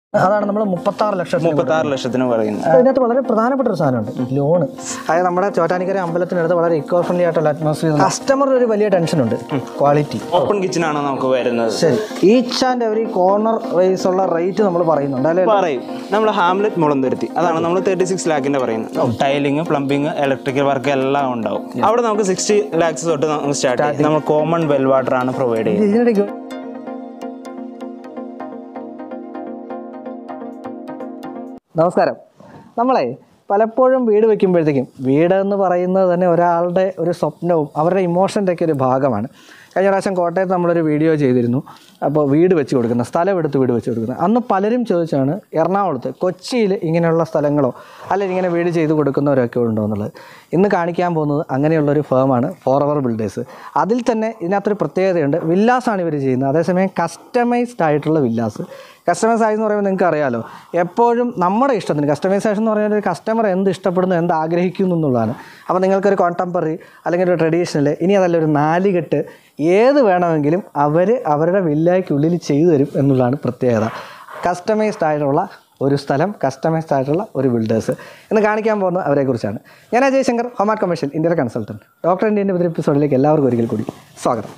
അതാണ് നമ്മൾ മുപ്പത്തി ആറ് ലക്ഷം മുപ്പത്തി ആറ് ലക്ഷത്തിന് പറയുന്നത് അതിനകത്ത് വളരെ പ്രധാനപ്പെട്ട ഒരു സാധനമുണ്ട് ലോണ് അതായത് നമ്മുടെ ചോറ്റാനിക്കര അമ്പലത്തിനടുത്ത് വളരെ ഇക്കോ ഫ്രണ്ട്ലി ആയിട്ടുള്ള അറ്റ്മോസ്ഫിയർ കസ്റ്റമറിന് ഒരു വലിയ ടെൻഷനുണ്ട് ക്വാളിറ്റി ഓപ്പൺ കിച്ചൺ ആണ് നമുക്ക് വരുന്നത് ശരി each and every corner wise ഉള്ള റേറ്റ് നമ്മൾ പറയുന്നുണ്ട് അല്ലെ പറയും നമ്മൾ ഹാംലെറ്റ് മുളന്തുരുത്തി അതാണ് നമ്മൾ തേർട്ടി സിക്സ് ലാക്കിന്റെ പറയുന്നത് ടൈലിംഗ് പ്ലംബിംഗ് ഇലക്ട്രിക്കൽ വർക്ക് എല്ലാം ഉണ്ടാവും അവിടെ നമുക്ക് സിക്സ്റ്റി ലാക്സ് തൊട്ട് നമുക്ക് സ്റ്റാർട്ട് ചെയ്യും നമ്മൾ കോമൺ വെൽ വാട്ടർ ആണ് പ്രൊവൈഡ് ചെയ്യുന്നത് ഇതിനിടയ്ക്ക് നമസ്കാരം നമ്മളെ പലപ്പോഴും വീട് വെക്കുമ്പോഴത്തേക്കും വീട് എന്ന് പറയുന്നത് തന്നെ ഒരാളുടെ ഒരു സ്വപ്നവും അവരുടെ ഇമോഷൻ്റെ ഒക്കെ ഒരു ഭാഗമാണ് കഴിഞ്ഞ പ്രാവശ്യം കോട്ടയത്ത് നമ്മളൊരു വീഡിയോ ചെയ്തിരുന്നു അപ്പോൾ വീട് വെച്ച് കൊടുക്കുന്ന സ്ഥലം എടുത്ത് വീട് വെച്ച് കൊടുക്കുന്നത് അന്ന് പലരും ചോദിച്ചാണ് എറണാകുളത്ത് കൊച്ചിയിൽ ഇങ്ങനെയുള്ള സ്ഥലങ്ങളോ അല്ലെങ്കിൽ ഇങ്ങനെ വീട് ചെയ്ത് കൊടുക്കുന്നവരൊക്കെ ഉണ്ടോ എന്നുള്ളത് ഇന്ന് കാണിക്കാൻ പോകുന്നത് അങ്ങനെയുള്ളൊരു ഫേമാണ് ഫോർ അവർ ബിൽഡേഴ്സ് അതിൽ തന്നെ ഇതിനകത്തൊരു പ്രത്യേകതയുണ്ട് വില്ലാസാണ് ഇവർ ചെയ്യുന്നത് അതേസമയം കസ്റ്റമൈസ്ഡ് ആയിട്ടുള്ള വില്ലാസ് കസ്റ്റമൈസേഷൻ എന്ന് പറയുമ്പോൾ നിങ്ങൾക്ക് അറിയാലോ എപ്പോഴും നമ്മുടെ ഇഷ്ടത്തിന് കസ്റ്റമൈസേഷൻ എന്ന് പറയുന്നത് ഒരു കസ്റ്റമർ എന്ത് ഇഷ്ടപ്പെടുന്നു എന്ത് ആഗ്രഹിക്കുന്നു എന്നുള്ളതാണ് അപ്പോൾ നിങ്ങൾക്കൊരു കോണ്ടംപററി അല്ലെങ്കിൽ ഒരു ട്രഡീഷണൽ ഇനി അതല്ല ഒരു നാലുകെട്ട് ഏത് വേണമെങ്കിലും അവർ അവരുടെ വില്ലയ്ക്കുള്ളിൽ ചെയ്തു തരും എന്നുള്ളതാണ് പ്രത്യേകത കസ്റ്റമൈസ്ഡ് ആയിട്ടുള്ള ഒരു സ്ഥലം കസ്റ്റമൈസ്ഡ് ആയിട്ടുള്ള ഒരു ബിൽഡേഴ്സ് എന്ന് കാണിക്കാൻ പോകുന്ന അവരെക്കുറിച്ചാണ് ഞാൻ അജയ് ശങ്കർ ഹോമാർട്ട് കമേഴ്ഷ്യൽ ഇന്ത്യയുടെ കൺസൾട്ടൻറ്റ് ഡോക്ടർ ഇന്ത്യൻ്റെ പുതിയ എപ്പിസോഡിലേക്ക് എല്ലാവർക്കും ഒരിക്കൽ കൂടി സ്വാഗതം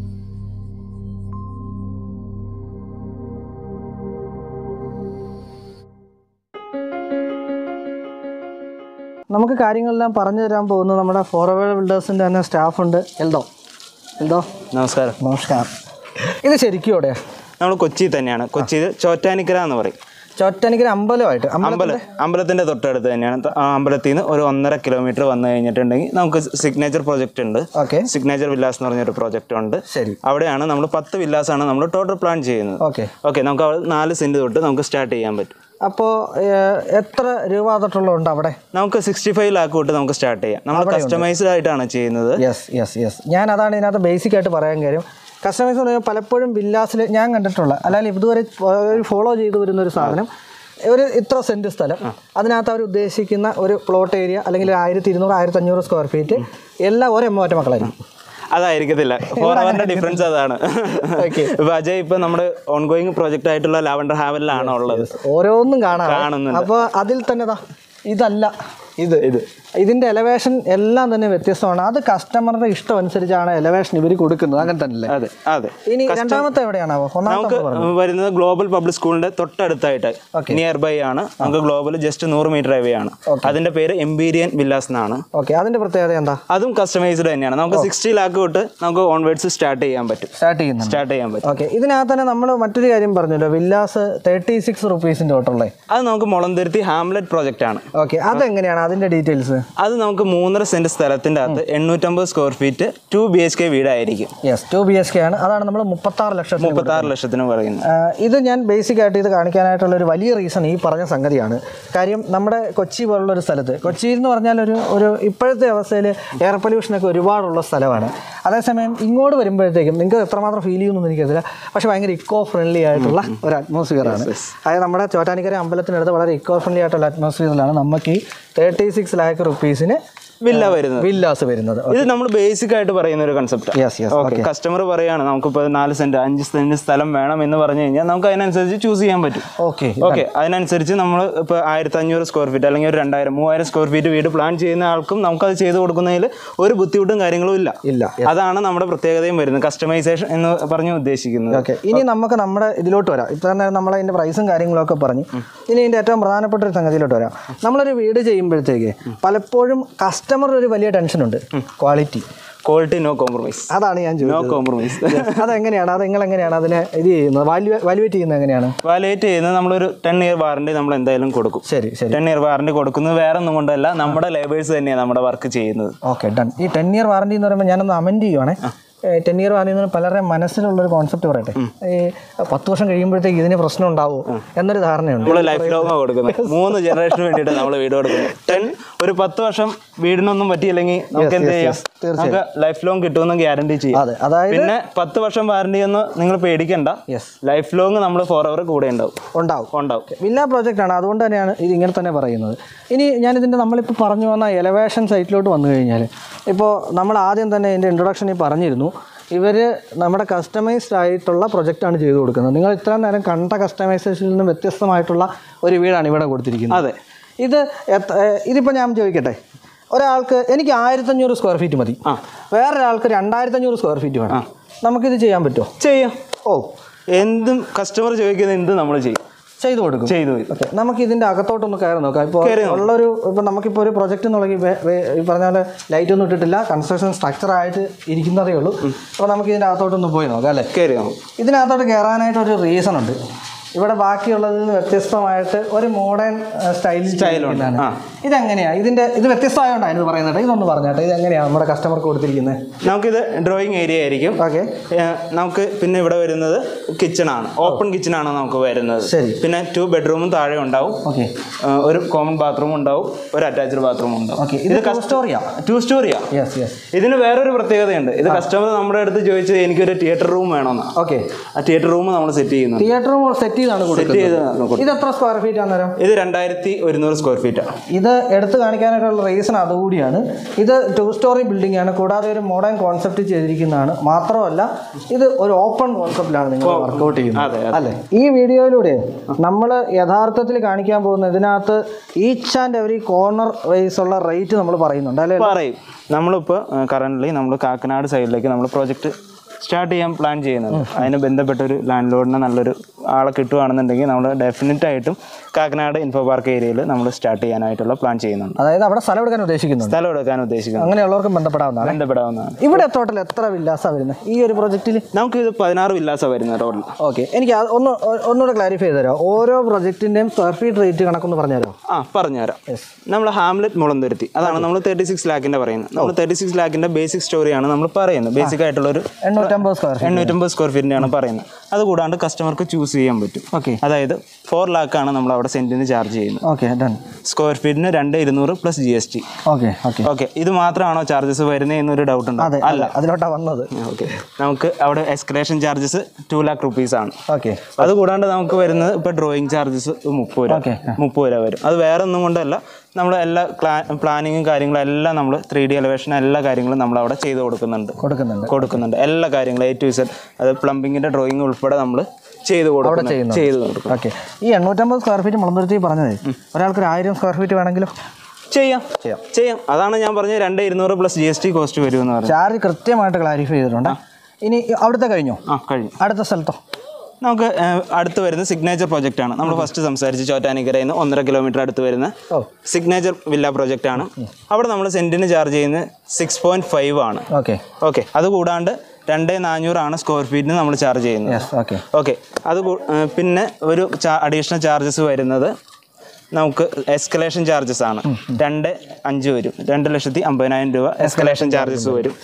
നമുക്ക് കാര്യങ്ങളെല്ലാം പറഞ്ഞു തരാൻ പോകുന്നത് നമ്മുടെ ഫോർവേഡ് ബിൽഡേഴ്സിൻ്റെ തന്നെ സ്റ്റാഫുണ്ട് എൽദോ എൽദോ നമസ്കാരം നമസ്കാരം ഇത് ശരിക്കും എവിടെയാ നമ്മൾ കൊച്ചി തന്നെയാണ് കൊച്ചിയിൽ ചോറ്റാനിക്കര എന്ന് പറയും ചൊറ്റനിക്കര അമ്പലമായിട്ട് അമ്പലം അമ്പലം അമ്പലത്തിന്റെ തൊട്ടടുത്ത് തന്നെയാണ് ത- ആ അമ്പലത്തിൽ നിന്ന് ഒരു ഒന്നര കിലോമീറ്റർ വന്നു കഴിഞ്ഞിട്ടുണ്ടെങ്കിൽ നമുക്ക് സിഗ്നേച്ചർ പ്രോജക്റ്റ് ഉണ്ട് ഓക്കെ സിഗ്നേച്ചർ വില്ലാസ് എന്ന് പറഞ്ഞൊരു പ്രോജക്റ്റ് ഉണ്ട് ശരി അവിടെയാണ് നമ്മൾ പത്ത് വില്ലാസ് ആണ് നമ്മൾ ടോട്ടൽ പ്ലാൻ ചെയ്യുന്നത് ഓക്കെ ഓക്കെ നമുക്ക് അവിടെ നാല് സെന്റ് തൊട്ട് നമുക്ക് സ്റ്റാർട്ട് ചെയ്യാൻ പറ്റും അപ്പോൾ എത്ര രൂപ തൊട്ടുള്ളതുണ്ട് അവിടെ നമുക്ക് സിക്സ്റ്റി ഫൈവ് ലാക്ക് തൊട്ട് നമുക്ക് സ്റ്റാർട്ട് ചെയ്യാം നമ്മൾ കസ്റ്റമൈസ്ഡ് ആയിട്ടാണ് ചെയ്യുന്നത് യെസ് യെസ് യെസ് ഞാൻ അതാണ് ഇതിനകത്ത് ബേസിക് ആയിട്ട് പറയാൻ കാര്യം കസ്റ്റമൈസ് എന്ന് പറയുമ്പോൾ പലപ്പോഴും വില്ലാസിൽ ഞാൻ കണ്ടിട്ടുള്ള അല്ലെങ്കിൽ ഇതുവരെ ഫോളോ ചെയ്തു വരുന്ന ഒരു സാധനം ഒരു ഇത്ര സെൻറ്റ് സ്ഥലം അതിനകത്ത് അവർ ഉദ്ദേശിക്കുന്ന ഒരു പ്ലോട്ട് ഏരിയ അല്ലെങ്കിൽ ആയിരത്തി ഇരുന്നൂറ് ആയിരത്തി അഞ്ഞൂറ് സ്ക്വയർ ഫീറ്റ് എല്ലാം ഒരേ ഒറ്റ മക്കളായിരിക്കും അതായിരിക്കത്തില്ല ഫോർ അവറിന്റെ ഡിഫറൻസ് അതാണ് Okay. ഇപ്പൊ അജയ് ഇപ്പൊ നമ്മുടെ ഓൺഗോയിങ് പ്രോജക്റ്റ് ആയിട്ടുള്ള ലാവണ്ടർ ഹാവലിലാണ് ഉള്ളത് ഓരോന്നും കാണാം കാണുന്നുണ്ട്. അപ്പോൾ അതിൽ തന്നെ ദാ ഇതല്ല ഇത് ഇത് ഇതിന്റെ എലവേഷൻ എല്ലാം തന്നെ വ്യത്യസ്തമാണ് അത് കസ്റ്റമറുടെ ഇഷ്ടം അനുസരിച്ചാണ് എലവേഷൻ ഇവർ കൊടുക്കുന്നത് അങ്ങനെ തന്നെ അതെ അതെ ഇനി രണ്ടാമത്തെ എവിടെയാണാവോ ഒന്നാമത്തെ നമുക്ക് വരുന്നത് ഗ്ലോബൽ പബ്ലിക് സ്കൂളിന്റെ തൊട്ടടുത്തായിട്ട് നിയർ ബൈ ആണ് നമുക്ക് ഗ്ലോബൽ ജസ്റ്റ് നൂറ് മീറ്റർ അവേ ആണ് അതിന്റെ പേര് എംപീരിയൻ വില്ലാസ് എന്നാണ് ഓക്കെ അതിന്റെ പ്രത്യേകത എന്താ അതും കസ്റ്റമൈസ്ഡ് തന്നെയാണ് നമുക്ക് സിക്സ്റ്റി ലാക്ക് തൊട്ട് നമുക്ക് ഓൺവേർഡ്സ് സ്റ്റാർട്ട് ചെയ്യാൻ പറ്റും സ്റ്റാർട്ട് ചെയ്യുന്നുണ്ട് സ്റ്റാർട്ട് ചെയ്യാൻ പറ്റും ഓക്കെ ഇതിനകത്ത് തന്നെ നമ്മൾ മറ്റൊരു കാര്യം പറഞ്ഞല്ലോ വില്ലാസ് തേർട്ടി സിക്സ് റുപ്പീസിന്റെ തൊട്ടുള്ളത് അത് നമുക്ക് മുളന്തുരുത്തി ഹാംലെറ്റ് പ്രോജക്റ്റ് ആണ് ഓക്കെ അതെങ്ങനെയാണ് അതിന്റെ ഡീറ്റെയിൽസ് അത് നമുക്ക് മൂന്നര സെന്റ് സ്ഥലത്തിന്റെ അകത്ത് എണ്ണൂറ്റമ്പത് square feet two B H K വീടായിരിക്കും yes two B H K ആണ് അതാണ് നമ്മൾ മുപ്പത്തി ആറ് ലക്ഷം മുപ്പത്തി ആറ് ലക്ഷത്തിന് പറയുന്നത് ഇത് ഞാൻ ബേസിക് ആയിട്ട് ഇത് കാണിക്കാനായിട്ടുള്ള ഒരു വലിയ റീസൺ ഈ പറഞ്ഞ സംഗതിയാണ് കാര്യം നമ്മുടെ കൊച്ചി പോലുള്ള ഒരു സ്ഥലത്ത് കൊച്ചി എന്ന് പറഞ്ഞാൽ ഒരു ഒരു ഇപ്പോഴത്തെ അവസ്ഥയിൽ എയർ പൊല്യൂഷനൊക്കെ ഒരുപാടുള്ള സ്ഥലമാണ് അതേസമയം ഇങ്ങോട്ട് വരുമ്പോഴത്തേക്കും നിങ്ങൾക്ക് എത്രമാത്രം ഫീൽ ചെയ്യുമെന്ന് എനിക്കറിയില്ല പക്ഷേ ഭയങ്കര ഇക്കോ ഫ്രണ്ട്ലി ആയിട്ടുള്ള ഒരു അറ്റ്മോസ്ഫിയർ ആണ് അതായത് നമ്മുടെ ചോറ്റാനിക്കര അമ്പലത്തിനടുത്ത് വളരെ ഇക്കോ ഫ്രണ്ട്ലി ആയിട്ടുള്ള അറ്റ്മോസ്ഫിയറിലാണ് നമുക്ക് ഈ തേർട്ടി സിക്സ് ലാക്ക് റുപ്പീസിന് വില്ല വരുന്നത് വില്ലാസ് വരുന്നത് ഇത് നമ്മൾ ബേസിക് ആയിട്ട് പറയുന്ന ഒരു concept yes yes okay customer പറയാണ് നമുക്കിപ്പോൾ നാല് സെന്റ് അഞ്ച് സെന്റ് സ്ഥലം വേണം എന്ന് പറഞ്ഞു കഴിഞ്ഞാൽ നമുക്ക് അതിനനുസരിച്ച് ചൂസ് ചെയ്യാൻ പറ്റും ഓക്കെ ഓക്കെ അതിനനുസരിച്ച് നമ്മൾ ഇപ്പോൾ ആയിരത്തി അഞ്ഞൂറ് സ്ക്വയർ ഫീറ്റ് അല്ലെങ്കിൽ ഒരു രണ്ടായിരം മൂവായിരം സ്ക്വയർ ഫീറ്റ് വീട് പ്ലാൻ ചെയ്യുന്ന ആൾക്കും നമുക്കത് ചെയ്ത് കൊടുക്കുന്നതിൽ ഒരു ബുദ്ധിമുട്ടും കാര്യങ്ങളും ഇല്ല ഇല്ല അതാണ് നമ്മുടെ പ്രത്യേകതയും വരുന്നത് കസ്റ്റമൈസേഷൻ എന്ന് പറഞ്ഞ് ഉദ്ദേശിക്കുന്നത് ഓക്കെ ഇനി നമുക്ക് നമ്മുടെ ഇതിലോട്ട് വരാം ഇപ്പം തന്നെ നമ്മൾ അതിൻ്റെ പ്രൈസും കാര്യങ്ങളൊക്കെ പറഞ്ഞു ഇനി ഇതിൻ്റെ ഏറ്റവും പ്രധാനപ്പെട്ട ഒരു സംഗതിയിലോട്ട് വരാം നമ്മളൊരു വീട് ചെയ്യുമ്പോഴത്തേക്ക് പലപ്പോഴും കസ്റ്റമർ ഒരു വലിയ ടെൻഷനുണ്ട് ക്വാളിറ്റി ക്വാളിറ്റി നോ കോംപ്രമൈസ് അതാണ് ഞാൻ നോ ചോദിച്ചത് കോംപ്രമൈസ് അതെങ്ങനെയാണ് അത് നിങ്ങൾ എങ്ങനെയാണ് അതിനെ ഇത് ചെയ്യുന്നത് വാല്യൂ വാല്യുവേറ്റ് ചെയ്യുന്നത് എങ്ങനെയാണ് വാലേറ്റ് ചെയ്യുന്നത് നമ്മളൊരു ടെൻ ഇയർ വാറണ്ടി നമ്മൾ എന്തായാലും കൊടുക്കും ശരി ശരി ടെൻ ഇയർ വാറണ്ടി കൊടുക്കുന്നത് വേറെ ഒന്നും കൊണ്ടല്ല നമ്മുടെ ലേബേഴ്സ് തന്നെയാണ് നമ്മുടെ വർക്ക് ചെയ്യുന്നത് ഓക്കെ ഡൺ ഈ ടെൻ ഇയർ വാറണ്ടി എന്ന് പറയുമ്പോൾ ഞാനൊന്ന് അമെൻഡ് ചെയ്യുവാണേ ടെൻ ഇയർ വാറണ്ടി എന്ന് പറയുമ്പോൾ പലരുടെ മനസ്സിലുള്ളൊരു കോൺസെപ്റ്റ് പറയട്ടെ ഈ പത്ത് വർഷം കഴിയുമ്പോഴത്തേക്ക് ഇതിന് പ്രശ്നം ഉണ്ടാവുമോ എന്നൊരു ധാരണയുണ്ട് നമ്മൾ ലൈഫ് ലോങ് കൊടുക്കുന്നത് മൂന്ന് ജനറേഷന് വേണ്ടിയിട്ട് നമ്മൾ വീട് കൊടുക്കുന്നത് ടെൻ ഒരു പത്ത് വർഷം വീടിനൊന്നും പറ്റിയില്ലെങ്കിൽ നമുക്ക് എന്ത് ചെയ്യാം നമുക്ക് ലൈഫ് ലോങ് കിട്ടുമെന്ന് ഗ്യാരണ്ടി ചെയ്യാം അതെ അതായത് പിന്നെ പത്ത് വർഷം വാറണ്ടി ഒന്നും നിങ്ങൾ പേടിക്കണ്ട യെസ് ലൈഫ് ലോങ് നമ്മൾ ഫോർ അവർ കൂടെ ഉണ്ടാവും ഉണ്ടാവും ഉണ്ടാവും വില്ല പ്രോജക്റ്റ് ആണ് അതുകൊണ്ട് തന്നെയാണ് ഇത് ഇങ്ങനെ തന്നെ പറയുന്നത് ഇനി ഞാനിതിൻ്റെ നമ്മളിപ്പോൾ പറഞ്ഞു വന്ന എലവേഷൻ സൈറ്റിലോട്ട് വന്നു കഴിഞ്ഞാൽ ഇപ്പോൾ നമ്മൾ ആദ്യം തന്നെ ഇതിൻ്റെ ഇൻട്രൊഡക്ഷനിൽ പറഞ്ഞിരുന്നു ഇവർ നമ്മുടെ കസ്റ്റമൈസ്ഡ് ആയിട്ടുള്ള പ്രൊജക്റ്റാണ് ചെയ്തു കൊടുക്കുന്നത് നിങ്ങൾ ഇത്രയും നേരം കണ്ട കസ്റ്റമൈസേഷനിൽ നിന്ന് വ്യത്യസ്തമായിട്ടുള്ള ഒരു വീടാണ് ഇവിടെ കൊടുത്തിരിക്കുന്നത് അതെ ഇത് എത്ര ഇതിപ്പോൾ ഞാൻ ചോദിക്കട്ടെ ഒരാൾക്ക് എനിക്ക് ആയിരത്തഞ്ഞൂറ് സ്ക്വയർ ഫീറ്റ് മതി ആ. വേറൊരാൾക്ക് രണ്ടായിരത്തഞ്ഞൂറ് സ്ക്വയർ ഫീറ്റ് വേണം നമുക്കിത് ചെയ്യാൻ പറ്റുമോ ചെയ്യാം ഓ എന്തും കസ്റ്റമർ ചോദിക്കുന്നത് എന്തും നമ്മൾ ചെയ്യും ചെയ്തു കൊടുക്കും ചെയ്തു തരും. ഓക്കെ നമുക്ക് ഇതിന്റെ അകത്തോട്ടൊന്ന് കയറി നോക്കാം ഇപ്പോൾ ഉള്ളൊരു ഇപ്പോൾ നമുക്കിപ്പോൾ ഒരു പ്രൊജക്റ്റ് എന്നുള്ളത് വേ- വേ- ഈ പറഞ്ഞ പോലെ ലൈറ്റ് ഒന്നും ഇട്ടിട്ടില്ല കൺസ്ട്രക്ഷൻ സ്ട്രക്ചർ ആയിട്ട് ഇരിക്കുന്നതേ ഉള്ളൂ അപ്പോൾ നമുക്ക് ഇതിൻ്റെ അകത്തോട്ടൊന്ന് പോയി നോക്കാം അല്ലേ കയറി നമുക്ക് ഇതിനകത്തോട്ട് കയറാനായിട്ട് ഒരു റീസൺ ഉണ്ട് ഇവിടെ ബാക്കിയുള്ളതിൽ നിന്ന് വ്യത്യസ്തമായിട്ട് ഒരു മോഡേൺ സ്റ്റൈലിൽ ചെയ്തിരിക്കുന്നതാണ് ആ. ഇതെങ്ങനെയാ ഇതിന്റെ ഇത് വ്യത്യസ്തമായോണ്ടാണ് ഇത് പറയുന്നത് ഇതൊന്ന് പറഞ്ഞാട്ടെ ഇത് എങ്ങനെയാണ് നമ്മുടെ കസ്റ്റമർക്ക് കൊടുത്തിരിക്കുന്നത് നമുക്കിത് ഡ്രോയിങ് ഏരിയ ആയിരിക്കും ഓക്കെ ഏഹ് നമുക്ക് പിന്നെ ഇവിടെ വരുന്നത് കിച്ചൺ ആണ് ഓപ്പൺ കിച്ചൺ ആണ് നമുക്ക് വരുന്നത് ശരി. പിന്നെ ടു ബെഡ്റൂമും താഴെ ഉണ്ടാവും ഓക്കെ ഏഹ് ഒരു കോമൺ ബാത്റൂം ഉണ്ടാവും ഒരു അറ്റാച്ച്ഡ് ബാത്റൂം ഉണ്ടാവും ഓക്കെ ഇത് ടു സ്റ്റോറിയാ ടു സ്റ്റോറിയാ യെസ് യെസ് ഇതിന് വേറൊരു പ്രത്യേകതയുണ്ട് ഇത് കസ്റ്റമർ നമ്മുടെ അടുത്ത് ചോദിച്ചത് എനിക്കൊരു തിയേറ്റർ റൂം വേണമെന്നാ ഓക്കെ ആ തിയേറ്റർ റൂം നമ്മൾ സെറ്റ് ചെയ്യുന്നു തിയേറ്റർ സെറ്റ് ചെയ്താണ് സെറ്റ് കൊടുക്കുന്നത് ചെയ്ത് കൊടുക്കും. ഇത് എത്ര സ്ക്വയർ ഫീറ്റ് ആണെന്നേരം ഇത് രണ്ടായിരത്തി ഒരുന്നൂറ് സ്ക്വയർ ഫീറ്റ് ആണ് ഇത് എടുത്തു കാണിക്കാനായിട്ടുള്ള റീസൺ അതുകൂടിയാണ് ഇത് ടു സ്റ്റോറി ബിൽഡിംഗ് ആണ് കൂടാതെ ഒരു മോഡേൺ കോൺസെപ്റ്റ് ചെയ്തിരിക്കുന്നതാണ് മാത്രമല്ല ഇത് ഒരു ഓപ്പൺ കോൺസെപ്റ്റിലാണ് നിങ്ങൾ വർക്കൗട്ട് ചെയ്യുന്നത് അതെ, അല്ലേ ഈ വീഡിയോയിലൂടെ നമ്മൾ യഥാർത്ഥത്തിൽ കാണിക്കാൻ പോകുന്ന ഇതിനകത്ത് each and every corner wise ഉള്ള റേറ്റ് നമ്മൾ പറയുന്നുണ്ട് അല്ലേ പറയും നമ്മളിപ്പോൾ കറൻ്റ്ലി നമ്മൾ കാക്കനാട് സൈഡിലേക്ക് നമ്മൾ പ്രോജക്റ്റ് സ്റ്റാർട്ട് ചെയ്യാൻ പ്ലാൻ ചെയ്യുന്നുണ്ട് അതിന് ബന്ധപ്പെട്ട ഒരു ലാൻഡ് ലോഡിനെ നല്ലൊരു ആളെ കിട്ടുകയാണെന്നുണ്ടെങ്കിൽ നമ്മൾ ഡെഫിനറ്റ് ആയിട്ടും കാക്കനാട് ഇൻഫോ പാർക്ക് ഏരിയയിൽ നമ്മൾ സ്റ്റാർട്ട് ചെയ്യാനായിട്ടുള്ള പ്ലാൻ ചെയ്യുന്നുണ്ട് അതായത് അവിടെ സ്ഥലം എടുക്കാൻ ഉദ്ദേശിക്കുന്നുണ്ട് സ്ഥലം എടുക്കാൻ ഉദ്ദേശിക്കുന്നത് അങ്ങനെയുള്ളവർക്കും ബന്ധപ്പെടാവുന്നതാണ് ബന്ധപ്പെടാവുന്നതാണ് ഇവിടെ ടോട്ടൽ എത്ര വില്ലാസാണ് വരുന്നത് ഈ ഒരു പ്രൊജക്റ്റിൽ നമുക്ക് ഇത് പതിനാറ് വില്ലാസ വരുന്നത് ടോട്ടൽ ഓക്കെ എനിക്ക് അത് ഒന്ന് ഒന്നുകൂടെ ക്ലാരിഫൈ ചെയ്ത് തരാം ഓരോ പ്രൊജക്റ്റിൻ്റെയും സ്ക്വയർ ഫീറ്റ് റേറ്റ് കണക്കൊന്ന് പറഞ്ഞുതരാം ആ പറഞ്ഞുതരാം നമ്മൾ ഹാംലെറ്റ് മുളന്തുരുത്തി അതാണ് നമ്മൾ തേർട്ടി സിക്സ് ലാക്കിൻ്റെ പറയുന്നത് നമ്മൾ തേർട്ടി സിക്സ് ലാക്കിൻ്റെ ബേസിക് സ്റ്റോറിയാണ് നമ്മൾ പറയുന്നത് ബേസിക് ആയിട്ടുള്ള ഒരു എണ്ണൂറ്റമ്പത് സ്ക്വയർ ഫീറ്റ് എണ്ണൂറ്റമ്പത് സ്ക്വയർ ഫീറ്റിൻ്റെയാണ് പറയുന്നത് അതുകൂടാണ്ട് കസ്റ്റമർക്ക് ചൂസ് ചെയ്യാൻ പറ്റും ഓക്കെ അതായത് ഫോർ ലാക്കാണ് നമ്മൾ അവിടെ സെൻറ്റിന് ചാർജ് ചെയ്യുന്നത് ഓക്കെ ഡൺ സ്ക്വയർ ഫീറ്റിന് രണ്ട് ഇരുന്നൂറ് plus G S T okay okay okay ഇത് മാത്രമാണോ ചാർജസ് വരുന്നത് എന്നൊരു ഡൗട്ട് ഉണ്ട് അതെ അല്ല അതിലോട്ടാണ് വന്നത് ഓക്കെ നമുക്ക് അവിടെ escalation charges two lakh rupees ആണ് ഓക്കെ അതുകൂടാണ്ട് നമുക്ക് വരുന്നത് ഇപ്പോൾ ഡ്രോയിങ് ചാർജസ് മുപ്പത് രൂപ ഓക്കെ മുപ്പത് രൂപ വരും അത് വേറെ ഒന്നും കൊണ്ടല്ല നമ്മൾ എല്ലാ പ്ലാനിങ്ങും കാര്യങ്ങളും എല്ലാം നമ്മൾ ത്രീ ഡി എലവേഷൻ എല്ലാ കാര്യങ്ങളും നമ്മൾ അവിടെ ചെയ്ത് കൊടുക്കുന്നുണ്ട് കൊടുക്കുന്നുണ്ട് കൊടുക്കുന്നുണ്ട് എല്ലാ കാര്യങ്ങളും എ ടു ഇസഡ് അത് പ്ലംബിങ്ങിൻ്റെ ഡ്രോയിങ് ഉൾപ്പെടെ നമ്മൾ ചെയ്ത് കൊടുക്കും ചെയ്യുന്നുണ്ട്. ചെയ്ത് കൊടുക്കും ഓക്കെ ഈ എണ്ണൂറ്റമ്പത് സ്ക്വയർ ഫീറ്റ് മുളന്തുരുത്തി പറഞ്ഞതേ ഒരാൾക്ക് ഒരു ആയിരം സ്ക്വയർ ഫീറ്റ് വേണമെങ്കിലും ചെയ്യാം ചെയ്യാം ചെയ്യാം അതാണ് ഞാൻ പറഞ്ഞത് രണ്ട് ഇരുന്നൂറ് plus G S T cost വരും എന്ന് പറഞ്ഞത് ചാർജ് കൃത്യമായിട്ട് ക്ലാരിഫൈ ചെയ്തിട്ടുണ്ട് ഇനി അവിടുത്തെ കഴിഞ്ഞോ ആ കഴിഞ്ഞു അടുത്ത സ്ഥലത്തോ നമുക്ക് ഏഹ്, അടുത്ത് വരുന്ന സിഗ്നേച്ചർ പ്രോജക്റ്റ് ആണ് നമ്മൾ ഫസ്റ്റ് സംസാരിച്ച് ചോറ്റാനിക്കരയിൽ നിന്ന് ഒന്നര കിലോമീറ്റർ അടുത്ത് വരുന്ന ഓ സിഗ്നേച്ചർ വില്ല പ്രോജക്റ്റ് ആണ് അവിടെ നമ്മൾ സെൻറ്റിന് ചാർജ് ചെയ്യുന്നത് സിക്സ് പോയിൻറ്റ് ഫൈവ് ആണ് ഓക്കെ ഓക്കെ അതുകൂടാണ്ട് രണ്ട് നാനൂറാണ് സ്ക്വയർ ഫീറ്റിന് നമ്മൾ ചാർജ് ചെയ്യുന്നത് യെസ് ഓക്കെ ഓക്കെ അത് കൂ- ഏഹ്, പിന്നെ ഒരു അഡീഷണൽ ചാർജസ് വരുന്നത് നമുക്ക് എസ്കലേഷൻ ചാർജസ് ആണ് രണ്ട് അഞ്ച് വരും രണ്ട് ലക്ഷത്തി അമ്പതിനായിരം രൂപ എസ്കലേഷൻ ചാർജസ് വരും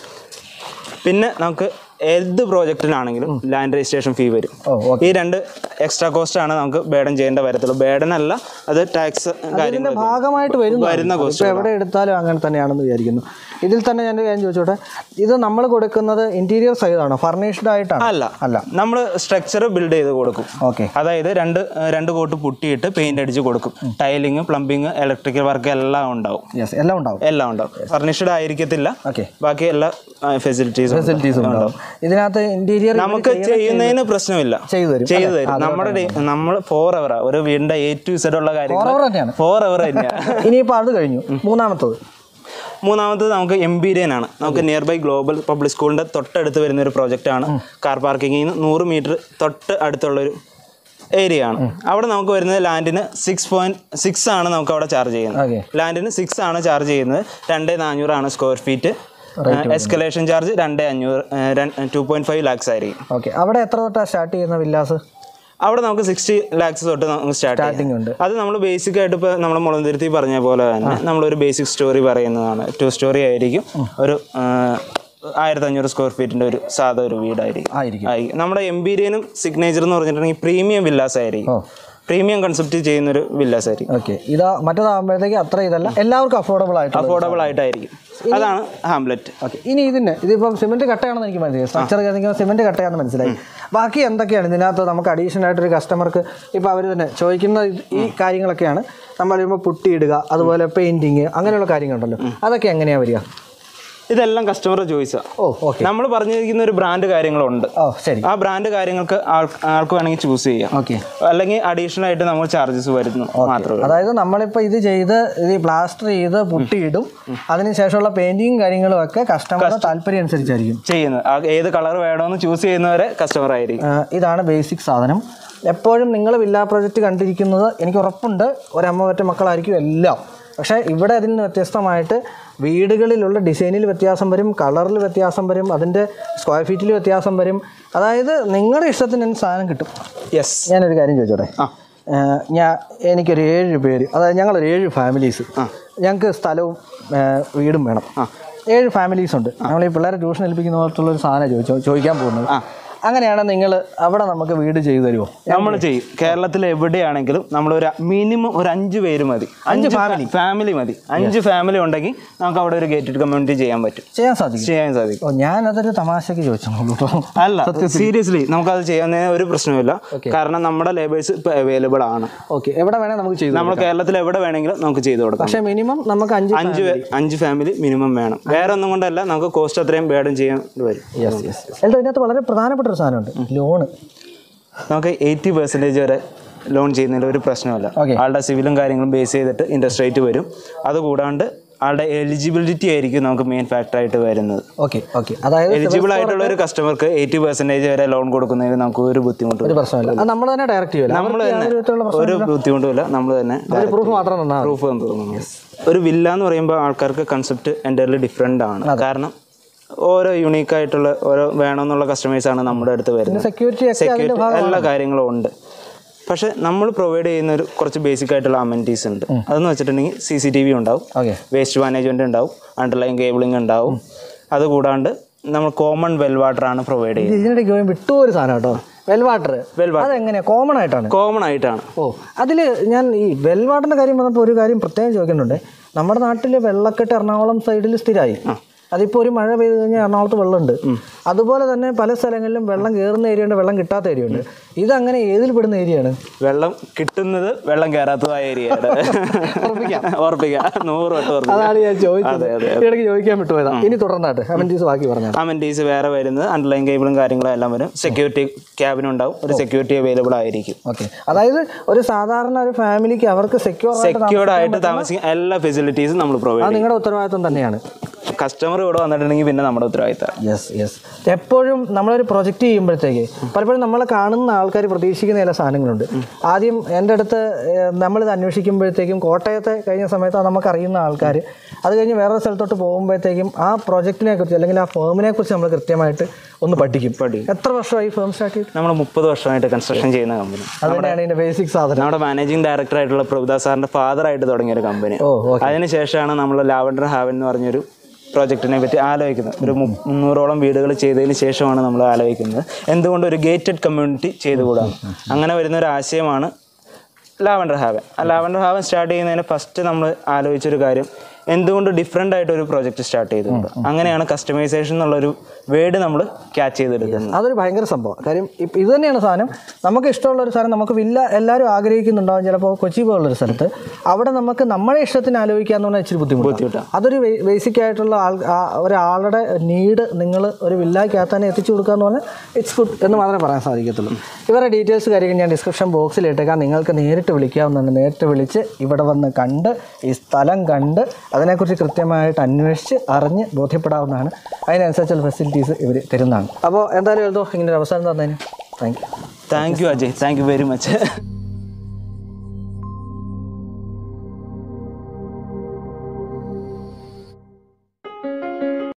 പിന്നെ നമുക്ക് ഏത് പ്രോജക്റ്റിനാണെങ്കിലും ലാൻഡ് രജിസ്ട്രേഷൻ ഫീ വരും ഓ ഓക്കെ ഈ രണ്ട് എക്സ്ട്രാ കോസ്റ്റ് ആണ് നമുക്ക് ബേഡൻ ചെയ്യേണ്ട വരത്തുള്ളൂ ബേഡൻ അല്ല അത് ടാക്സ് കാര്യങ്ങൾ ഭാഗമായിട്ട് വരുന്നു വരുന്ന ഇപ്പോൾ എവിടെ എടുത്താലും അങ്ങനെ തന്നെയാണെന്ന് വിചാരിക്കുന്നു ഇതിൽ തന്നെ ഞാൻ ഒരു കാര്യം ചോദിച്ചോട്ടെ ഇത് നമ്മൾ കൊടുക്കുന്നത് ഇന്റീരിയർ സൈഡാണോ ഫർണിഷ്ഡ് ആയിട്ടാണ് അല്ല അല്ല നമ്മൾ സ്ട്രക്ചർ ബിൽഡ് ചെയ്ത് കൊടുക്കും ഓക്കെ അതായത് രണ്ട് ഏഹ്, രണ്ട് കോട്ട് പുട്ടിയിട്ട് പെയിന്റ് അടിച്ച് കൊടുക്കും ടൈലിങ് പ്ലംബിങ് ഇലക്ട്രിക്കൽ വർക്ക് എല്ലാം ഉണ്ടാവും യെസ് എല്ലാം ഉണ്ടാവും എല്ലാം ഉണ്ടാവും ഫർണിഷ്ഡ് ആയിരിക്കത്തില്ല ഓക്കെ ബാക്കി എല്ലാ ഫെസിലിറ്റീസും ഫെസിലിറ്റീസും ഉണ്ടാവും ഇതിനകത്ത് ഇന്റീരിയർ നമുക്ക് ചെയ്യുന്നതിന് പ്രശ്നമില്ല ചെയ്തു തരും ചെയ്തു തരും നമ്മുടെ ഡേ- നമ്മൾ ഫോർ അവർ ഒരു വീടിന്റെ എ ടു ഇസഡ് ഉള്ള കാര്യങ്ങൾ ഫോർ തന്നെയാണ് ഫോർ അവർ തന്നെയാണ് ഇനിയിപ്പോൾ അത് കഴിഞ്ഞു മൂന്നാമത്തത് മൂന്നാമത്തത് നമുക്ക് എംപീരിയൻ ആണ് നമുക്ക് നിയർ ബൈ ഗ്ലോബൽ പബ്ലിക് സ്കൂളിന്റെ തൊട്ടടുത്ത് വരുന്ന ഒരു പ്രോജക്റ്റ് ആണ് കാർ പാർക്കിങ്ങിൽ നിന്ന് നൂറ് മീറ്റർ തൊട്ട് അടുത്തുള്ളൊരു ഏരിയ ആണ് അവിടെ നമുക്ക് വരുന്നത് ലാൻഡിന് സിക്സ് പോയിന്റ് സിക്സ് ആണ് നമുക്ക് അവിടെ ചാർജ് ചെയ്യുന്നത് ഓക്കെ ലാൻഡിന് സിക്സ് ആണ് ചാർജ് ചെയ്യുന്നത് രണ്ട് നാനൂറാണ് സ്ക്വയർ ഫീറ്റ് എസ്കലേഷൻ ചാർജ് രണ്ട് അഞ്ഞൂറ് ടു പോയിന്റ് ഫൈവ് ലാക്സ് ആയിരിക്കും ഓക്കെ അവിടെ എത്ര തൊട്ടാണ് സ്റ്റാർട്ട് ചെയ്യുന്ന വില്ലാസ് അവിടെ നമുക്ക് സിക്സ്റ്റി ലാക്സ് തൊട്ട് നമുക്ക് സ്റ്റാർട്ട് ചെയ്യാം സ്റ്റാർട്ടിംഗ് ഉണ്ട് അത് നമ്മൾ ബേസിക് ആയിട്ട് ഇപ്പോൾ നമ്മൾ മുളന്തിരുത്തി പറഞ്ഞ പോലെ തന്നെ നമ്മളൊരു ബേസിക് സ്റ്റോറി പറയുന്നതാണ് ടു സ്റ്റോറി ആയിരിക്കും ഒരു ആയിരത്തി അഞ്ഞൂറ് സ്ക്വയർ ഫീറ്റിന്റെ ഒരു സാധാ ഒരു വീടായിരിക്കും ആയിരിക്കും ആയിരിക്കും നമ്മുടെ എംപീരിയനും സിഗ്നേച്ചർ എന്ന് പറഞ്ഞിട്ടുണ്ടെങ്കിൽ പ്രീമിയം വില്ലാസ് ആയിരിക്കും ഓ പ്രീമിയം കൺസെപ്റ്റ് ചെയ്യുന്നൊരു വില്ലാസ് ആയിരിക്കും ഓക്കെ ഇതാ മറ്റേതാകുമ്പോഴത്തേക്ക് അത്ര ഇതല്ല എല്ലാവർക്കും അഫോർഡബിൾ ആയിട്ട് അഫോർഡബിൾ ആയിട്ടായിരിക്കും അതാണ് ഹാംലെറ്റ് ഓക്കെ ഇനി ഇതിന് ഇതിപ്പം സിമെന്റ് കട്ടയാണെന്ന് എനിക്ക് മനസ്സിലായി സ്ട്രക്ചർ കേൾക്കുമ്പോൾ സിമെന്റ് കട്ടയാണെന്ന് മനസ്സിലായി ബാക്കി എന്തൊക്കെയാണ് ഇതിനകത്ത് നമുക്ക് അഡീഷണൽ ആയിട്ട് ഒരു കസ്റ്റമർക്ക് ഇപ്പോൾ അവർ തന്നെ ചോദിക്കുന്ന ഇത് ഈ കാര്യങ്ങളൊക്കെയാണ് നമ്മൾ വരുമ്പോൾ പുട്ടിയിടുക അതുപോലെ പെയിന്റിങ് അങ്ങനെയുള്ള കാര്യങ്ങളുണ്ടല്ലോ അതൊക്കെ എങ്ങനെയാണ് വരിക ഇതെല്ലാം കസ്റ്റമറുടെ ചോയ്സാണ് ഓ ഓക്കെ നമ്മൾ പറഞ്ഞിരിക്കുന്ന ഒരു ബ്രാൻഡ് കാര്യങ്ങളുണ്ട് ഓ ശരി ആ ബ്രാൻഡ് കാര്യങ്ങൾക്ക് ആൾ- ആൾക്ക് വേണമെങ്കിൽ ചൂസ് ചെയ്യാം ഓക്കെ അല്ലെങ്കിൽ അഡീഷണൽ ആയിട്ട് നമ്മൾ ചാർജസ് വരുന്നു മാത്രമേ ഉള്ളൂ അതായത് നമ്മളിപ്പോൾ ഇത് ചെയ്ത് ഇത് പ്ലാസ്റ്റർ ചെയ്ത് പുട്ടിയിടും അതിനുശേഷമുള്ള പെയിന്റിങ് കാര്യങ്ങളും ഒക്കെ കസ്റ്റമറുടെ താല്പര്യം അനുസരിച്ചായിരിക്കും ചെയ്യുന്നത് ആ ഏത് കളർ വേണമെന്ന് ചൂസ് ചെയ്യുന്നവരെ കസ്റ്റമർ ആയിരിക്കും ആ, ഇതാണ് ബേസിക് സാധനം എപ്പോഴും നിങ്ങൾ വില്ലാ പ്രൊജക്റ്റ് കണ്ടിരിക്കുന്നത് എനിക്ക് ഉറപ്പുണ്ട് ഒരമ്മ പറ്റ മക്കളായിരിക്കും എല്ലാം പക്ഷേ ഇവിടെ അതിൽ നിന്ന് വ്യത്യസ്തമായിട്ട് വീടുകളിലുള്ള ഡിസൈനിൽ വ്യത്യാസം വരും കളറിൽ വ്യത്യാസം വരും അതിൻ്റെ സ്ക്വയർ ഫീറ്റിൽ വ്യത്യാസം വരും അതായത് നിങ്ങളുടെ ഇഷ്ടത്തിന് തന്നെ സാധനം കിട്ടും യെസ് ഞാനൊരു കാര്യം ചോദിച്ചോട്ടെ ആ. ഞാൻ എനിക്കൊരു ഏഴ് പേര് അതായത് ഞങ്ങളൊരു ഏഴ് ഫാമിലീസ് ഞങ്ങൾക്ക് സ്ഥലവും ആ, വീടും വേണം ഏഴ് ഫാമിലീസ് ഉണ്ട് നമ്മൾ ഈ പിള്ളേരെ ട്യൂഷൻ ഏൽപ്പിക്കുന്ന പോലത്തുള്ള ഒരു സാധനം ചോദിച്ചോ ചോദിക്കാൻ പോകുന്നത് അങ്ങനെയാണ് നിങ്ങൾ അവിടെ നമുക്ക് വീട് ചെയ്തു തരുമോ നമ്മൾ ചെയ്യും കേരളത്തിൽ എവിടെയാണെങ്കിലും നമ്മൾ ഒരു മിനിമം ഒരു അഞ്ച് പേര് മതി അഞ്ച് ഫാമിലി ഫാമിലി മതി അഞ്ച് ഫാമിലി ഉണ്ടെങ്കിൽ നമുക്ക് അവിടെ ഒരു ഗേറ്റഡ് കമ്മ്യൂണിറ്റി ചെയ്യാൻ പറ്റും ചെയ്യാൻ സാധിക്കും ചെയ്യാൻ സാധിക്കും ഓ ഞാനതൊരു തമാശക്ക് ചോദിച്ചോളൂ കേട്ടോ അല്ല സീരിയസ്ലി നമുക്കത് ചെയ്യാവുന്നതിന് ഒരു പ്രശ്നമില്ല കാരണം നമ്മുടെ ലേബേഴ്സ് ഇപ്പോൾ അവൈലബിൾ ആണ് ഓക്കെ എവിടെ വേണേൽ നമുക്ക് ചെയ്തു നമ്മൾ കേരളത്തിൽ എവിടെ വേണമെങ്കിലും നമുക്ക് ചെയ്തു കൊടുക്കാം പക്ഷേ മിനിമം നമുക്ക് അഞ്ച് അഞ്ച് പേ- അഞ്ച് ഫാമിലി മിനിമം വേണം വേറെ ഒന്നും കൊണ്ടല്ല നമുക്ക് കോസ്റ്റ് അത്രയും ബേഡൻ ചെയ്യാൻ വരും യെസ് യെസ് എല്ലാം ഇതിനകത്ത് വളരെ പ്രധാനപ്പെട്ട ഒരു സാധനമുണ്ട് ലോണ് നമുക്ക് എയ്റ്റി പെർസെൻറ്റേജ് വരെ ലോൺ ചെയ്യുന്നതിൽ ഒരു പ്രശ്നമല്ല Okay. ആളുടെ സിവിലും കാര്യങ്ങളും ബേസ് ചെയ്തിട്ട് ഇൻട്രസ്റ്റ് റേറ്റ് വരും അതുകൂടാണ്ട് ആളുടെ എലിജിബിലിറ്റി ആയിരിക്കും നമുക്ക് മെയിൻ ഫാക്ടർ ആയിട്ട് വരുന്നത് ഓക്കെ ഓക്കെ അതായത് എലിജിബിൾ ആയിട്ടുള്ള ഒരു കസ്റ്റമർക്ക് എയ്റ്റി പെർസെൻറ്റേജ് വരെ ലോൺ കൊടുക്കുന്നതിന് നമുക്ക് ഒരു ബുദ്ധിമുട്ടും ഒരു പ്രശ്നമില്ല അത് നമ്മൾ തന്നെ ഡയറക്റ്റ് ചെയ്യില്ല നമ്മൾ തന്നെ യാതൊരു വിധത്തിലുള്ള പ്രശ്നം ഒരു ബുദ്ധിമുട്ടുമില്ല നമ്മൾ തന്നെ പ്രൂഫ് മാത്രം തന്നാൽ പ്രൂഫ് തോന്നുന്നു ഒരു വില്ല എന്ന് പറയുമ്പോൾ ആൾക്കാർക്ക് കൺസെപ്റ്റ് എൻ്റയർലി ഡിഫറെൻ്റ് ആണ് കാരണം ഓരോ യുണീക്ക് ആയിട്ടുള്ള ഓരോ വേണമെന്നുള്ള കസ്റ്റമേഴ്സ് ആണ് നമ്മുടെ അടുത്ത് വരുന്നത് സെക്യൂരിറ്റി ഒക്കെ അതിന്റെ സെക്യൂരിറ്റി എല്ലാ കാര്യങ്ങളും ഉണ്ട് പക്ഷെ നമ്മൾ പ്രൊവൈഡ് ചെയ്യുന്ന ഒരു കുറച്ച് ബേസിക് ആയിട്ടുള്ള അമെൻറ്റീസ് ഉണ്ട് അതെന്ന് വെച്ചിട്ടുണ്ടെങ്കിൽ സി സി ടി വി ഉണ്ടാവും ഓക്കെ വേസ്റ്റ് മാനേജ്മെന്റ് ഉണ്ടാവും അണ്ടർലൈൻ കേബിളിംഗ് ഉണ്ടാവും അതുകൂടാണ്ട് നമ്മൾ കോമൺ വെൽ വാട്ടർ ആണ് പ്രൊവൈഡ് ചെയ്യുന്നത് ഇതിനിടയ്ക്ക് പോയി വിട്ടു ഒരു സാധനം കേട്ടോ വെൽ വാട്ടർ വെൽ വാട്ടർ അതെങ്ങനെയാ കോമൺ ആയിട്ടാണ് കോമൺ ആയിട്ടാണ് ഓ അതിൽ ഞാൻ ഈ വെൽ വാട്ടറിന്റെ കാര്യം പറഞ്ഞപ്പോൾ ഒരു കാര്യം പ്രത്യേകം ചോദിക്കുന്നുണ്ട് നമ്മുടെ നാട്ടിൽ വെള്ളക്കെട്ട് എറണാകുളം സൈഡിൽ സ്ഥിരമായി അതിപ്പോൾ ഒരു മഴ പെയ്ത് കഴിഞ്ഞാൽ എറണാകുളത്ത് വെള്ളമുണ്ട് അതുപോലെ തന്നെ പല സ്ഥലങ്ങളിലും വെള്ളം കയറുന്ന ഏരിയ ഉണ്ട് വെള്ളം കിട്ടാത്ത ഏരിയ ഉണ്ട് ഇതങ്ങനെ ഏതിൽ പെടുന്ന ഏരിയയാണ് വെള്ളം കിട്ടുന്നത് വെള്ളം കയറാത്തതായ ഏരിയയാണ് ഉറപ്പിക്കാം നൂറ് വട്ടം ഉറപ്പിക്കാം അതാണ് ഞാൻ ചോദിച്ചത് അതെ, അതെ, ഇടയ്ക്ക് ചോദിക്കാൻ വിട്ടുപോയതാ ഇനി തുടർന്നാട്ടെ അമൻറ്റീസ് ബാക്കി പറഞ്ഞാൽ അമെൻറ്റീസ് വേറെ വരുന്നത് അണ്ടർലൈൻ കേബിളും കാര്യങ്ങളും എല്ലാം വരും സെക്യൂരിറ്റി ക്യാബിൻ ഉണ്ടാവും ഒരു സെക്യൂരിറ്റി അവൈലബിൾ ആയിരിക്കും ഓക്കെ അതായത് ഒരു സാധാരണ ഒരു ഫാമിലിക്ക് അവർക്ക് സെക്യൂർ സെക്യൂർഡ് ആയിട്ട് താമസിക്കാൻ എല്ലാ ഫെസിലിറ്റീസും നമ്മൾ പ്രൊവൈഡ് അത് നിങ്ങളുടെ ഉത്തരവാദിത്വം തന്നെയാണ് ചെയ്യും കസ്റ്റമർ ഇവിടെ വന്നിട്ടുണ്ടെങ്കിൽ പിന്നെ നമ്മുടെ ഉത്തരവാദിത്തം യെസ് യെസ് എപ്പോഴും നമ്മളൊരു പ്രൊജക്റ്റ് ചെയ്യുമ്പോഴത്തേക്ക് പലപ്പോഴും നമ്മളെ കാണുന്ന ആൾക്കാർ പ്രതീക്ഷിക്കുന്ന ചില സാധനങ്ങളുണ്ട് ആദ്യം എൻ്റെ അടുത്ത് ഏഹ്, നമ്മളിത് അന്വേഷിക്കുമ്പോഴത്തേക്കും കോട്ടയത്തെ കഴിഞ്ഞ സമയത്ത് നമുക്കറിയുന്ന ആൾക്കാർ അത് കഴിഞ്ഞ് വേറൊരു സ്ഥലത്തോട്ട് പോകുമ്പോഴത്തേക്കും ആ പ്രൊജക്റ്റിനെ കുറിച്ച് അല്ലെങ്കിൽ ആ ഫേമിനെ കുറിച്ച് നമ്മൾ കൃത്യമായിട്ട് ഒന്ന് പഠിക്കും പഠിക്കും. എത്ര വർഷമായി ഫേം സ്റ്റാർട്ട് ചെയ്തു നമ്മൾ മുപ്പത് വർഷമായിട്ട് കൺസ്ട്രക്ഷൻ ചെയ്യുന്ന കമ്പനി അത് തന്നെയാണ് ഇതിൻ്റെ ബേസിക് സാധനം നമ്മുടെ മാനേജിംഗ് ഡയറക്ടർ ആയിട്ടുള്ള പ്രഭുദാസ് സാറിന്റെ ഫാദർ ആയിട്ട് തുടങ്ങിയ ഒരു കമ്പനി ഓ ഓക്കെ അതിനുശേഷമാണ് നമ്മൾ ലാവൻഡർ ഹാവൻ എന്ന് പറഞ്ഞൊരു പ്രോജക്റ്റിനെ പറ്റി ആലോചിക്കുന്നത് ഒരു മു- മുന്നൂറോളം വീടുകൾ ചെയ്തതിന് ശേഷമാണ് നമ്മൾ ആലോചിക്കുന്നത് എന്തുകൊണ്ട് ഒരു ഗേറ്റഡ് കമ്മ്യൂണിറ്റി ചെയ്തുകൂടാണ് അങ്ങനെ വരുന്ന ഒരു ആശയമാണ് ലാവൻഡർ ഹാവൻ ആ ലാവൻഡർ ഹാവൻ സ്റ്റാർട്ട് ചെയ്യുന്നതിന് ഫസ്റ്റ് നമ്മൾ ആലോചിച്ചൊരു കാര്യം എന്തുകൊണ്ട് ഡിഫറെൻ്റ് ആയിട്ട് ഒരു പ്രോജക്റ്റ് സ്റ്റാർട്ട് ചെയ്തുകൊണ്ട് അങ്ങനെയാണ് കസ്റ്റമൈസേഷൻ എന്നുള്ളൊരു വേർഡ് നമ്മൾ ക്യാച്ച് ചെയ്തെടുക്കുന്നത് അതൊരു ഭയങ്കര സംഭവം കാര്യം ഇപ്പം ഇത് തന്നെയാണ് സാധനം നമുക്ക് ഇഷ്ടമുള്ള ഒരു സാധനം നമുക്ക് വില്ല എല്ലാവരും ആഗ്രഹിക്കുന്നുണ്ടാവും ചിലപ്പോൾ കൊച്ചി പോലുള്ളൊരു സ്ഥലത്ത് അവിടെ നമുക്ക് നമ്മുടെ ഇഷ്ടത്തിന് ആലോചിക്കാന്ന് പറഞ്ഞാൽ ഇച്ചിരി ബുദ്ധിമുട്ട് ബുദ്ധിമുട്ടാണ് അതൊരു ബേസിക് ആയിട്ടുള്ള ആൾ ആ ഒരാളുടെ നീഡ് നിങ്ങൾ ഒരു വില്ലായ്ക്കകത്ത് തന്നെ എത്തിച്ചു കൊടുക്കുക എന്ന് പറഞ്ഞാൽ ഇറ്റ്സ് ഗുഡ് എന്ന് മാത്രമേ പറയാൻ സാധിക്കത്തുള്ളൂ ഇവരുടെ ഡീറ്റെയിൽസ് കാര്യങ്ങൾ ഞാൻ ഡിസ്ക്രിപ്ഷൻ ബോക്സിൽ ഇട്ടേക്കാം നിങ്ങൾക്ക് നേരിട്ട് വിളിക്കാവുന്നതാണ് നേരിട്ട് വിളിച്ച് ഇവിടെ വന്ന് കണ്ട് ഈ സ്ഥലം കണ്ട് അതിനെക്കുറിച്ച് കൃത്യമായിട്ട് അന്വേഷിച്ച് അറിഞ്ഞ് ബോധ്യപ്പെടാവുന്നതാണ് അതിനനുസരിച്ചുള്ള ഫെസിലിറ്റീസ് ഇവർ തരുന്നതാണ് അപ്പോൾ എന്തായാലും എഴുതോ ഇങ്ങനെ ഒരു അവസരം തന്നതിന് thank you thank you Ajay thank you very much